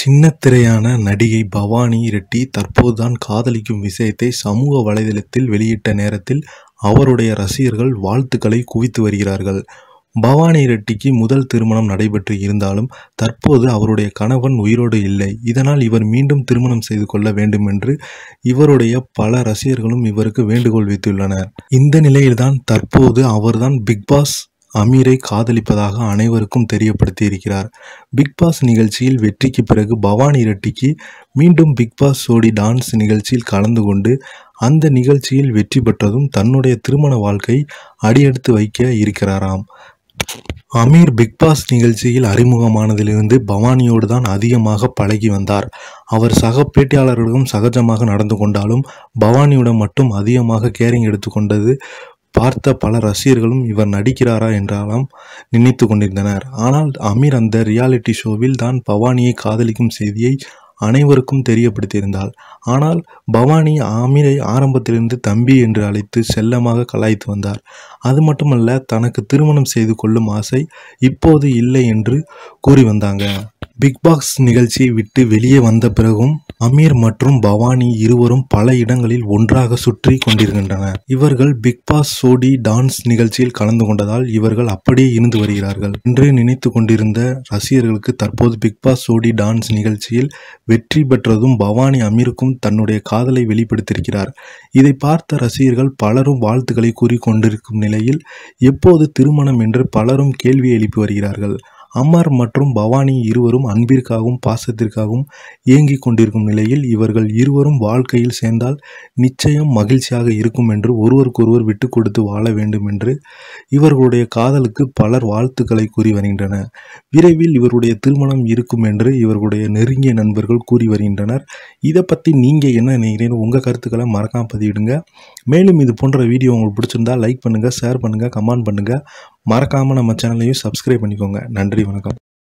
சின்னத்திரையான நடிகை பவானி ரெட்டி தற்போதுதான் காதலிக்கும் விஷயத்தை சமூக வலைதளத்தில் வெளியிட்ட நேரத்தில் அவருடைய ரசிகர்கள் வாழ்த்துக்களை குவித்து வருகிறார்கள் பவானி ரெட்டிக்கு முதல் திருமணம் நடைபெற்று இருந்தாலும் தற்போது அவருடைய கணவன் உயிரோடு இல்லை இதனால் இவர் மீண்டும் திருமணம் செய்து கொள்ள வேண்டும் என்று இவருடைய பல ரசிகர்களும் இவருக்கு வேண்டுகோள் வைத்துள்ளனர் இந்த நிலையில்தான் தற்போது அவர்தான் பிக் பாஸ் அமீரை காதலிப்பதாக அனைவருக்கும் தெரியப்படுத்தி இருக்கிறார் பிக் பாஸ் நிகழ்ச்சியில் வெற்றிக்கு பிறகு பவானி ரெட்டிக்கு மீண்டும் பிக் பாஸ் சோடி டான்ஸ் நிகழ்ச்சியில் கலந்து கொண்டு அந்த நிகழ்ச்சியில் வெற்றி பெற்றதும் தன்னுடைய திருமண வாழ்க்கை அடியெடுத்து வைக்க இருக்கிறாராம் அமீர் பிக் பாஸ் நிகழ்ச்சியில் அறிமுகமானதிலிருந்து பவானியோடு தான் அதிகமாக பழகி வந்தார் அவர் சக பேட்டியாளர்களிடம் சகஜமாக நடந்து கொண்டாலும் பவானியுடன் மட்டும் அதிகமாக கேரிங் எடுத்துக்கொண்டது பார்த்த பல ரசிகர்களும் இவர் நடிக்கிறாரா என்றாலும் நினைத்து கொண்டிருந்தனர் ஆனால் அமீர் அந்த ரியாலிட்டி ஷோவில் தான் பவானியை காதலிக்கும் செய்தியை அனைவருக்கும் தெரியப்படுத்தியிருந்தாள் ஆனால் பவானி ஆமீரை ஆரம்பத்திலிருந்து தம்பி என்று அழைத்து செல்லமாக கலாய்த்து வந்தார் அது மட்டுமல்ல தனக்கு திருமணம் செய்து கொள்ளும் ஆசை இப்போது இல்லை என்று கூறி வந்தாங்க பிக் பாஸ் நிகழ்ச்சியை விட்டு வெளியே வந்த பிறகும் அமீர் மற்றும் பவானி இருவரும் பல இடங்களில் ஒன்றாக சுற்றி கொண்டிருக்கின்றனர் இவர்கள் பிக் பாஸ் சோடி டான்ஸ் நிகழ்ச்சியில் கலந்து கொண்டதால் இவர்கள் அப்படியே இருந்து வருகிறார்கள் என்று நினைத்து கொண்டிருந்த ரசிகர்களுக்கு தற்போது பிக் பாஸ் சோடி டான்ஸ் நிகழ்ச்சியில் வெற்றி பெற்றதும் பவானி அமீருக்கும் தன்னுடைய காதலை வெளிப்படுத்தியிருக்கிறார் இதை பார்த்த ரசிகர்கள் பலரும் வாழ்த்துக்களை கூறிக்கொண்டிருக்கும் நிலையில் எப்போது திருமணம் என்று பலரும் கேள்வி எழுப்பி வருகிறார்கள் அமர் மற்றும் பவானி இருவரும் அன்பிற்காகவும் பாசத்திற்காகவும் ஏங்கிக் கொண்டிருக்கும் நிலையில் இவர்கள் இருவரும் வாழ்க்கையில் சேர்ந்தால் நிச்சயம் மகிழ்ச்சியாக இருக்கும் என்று ஒருவருக்கொருவர் விட்டு கொடுத்து வாழ வேண்டும் என்று இவர்களுடைய காதலுக்கு பலர் வாழ்த்துக்களை கூறி வருகின்றனர் விரைவில் இவருடைய திருமணம் இருக்கும் என்று இவர்களுடைய நெருங்கிய நண்பர்கள் கூறி வருகின்றனர் இதை பற்றி நீங்கள் என்ன நினைக்கிறீங்க உங்கள் கருத்துக்களை மறக்காம பதிவிடுங்க மேலும் இது போன்ற வீடியோ உங்களுக்கு பிடிச்சிருந்தா லைக் பண்ணுங்கள் ஷேர் பண்ணுங்கள் கமெண்ட் பண்ணுங்கள் மறக்காமல் நம்ம சேனலையும் சப்ஸ்கிரைப் பண்ணிக்கோங்க நன்றி வணக்கம்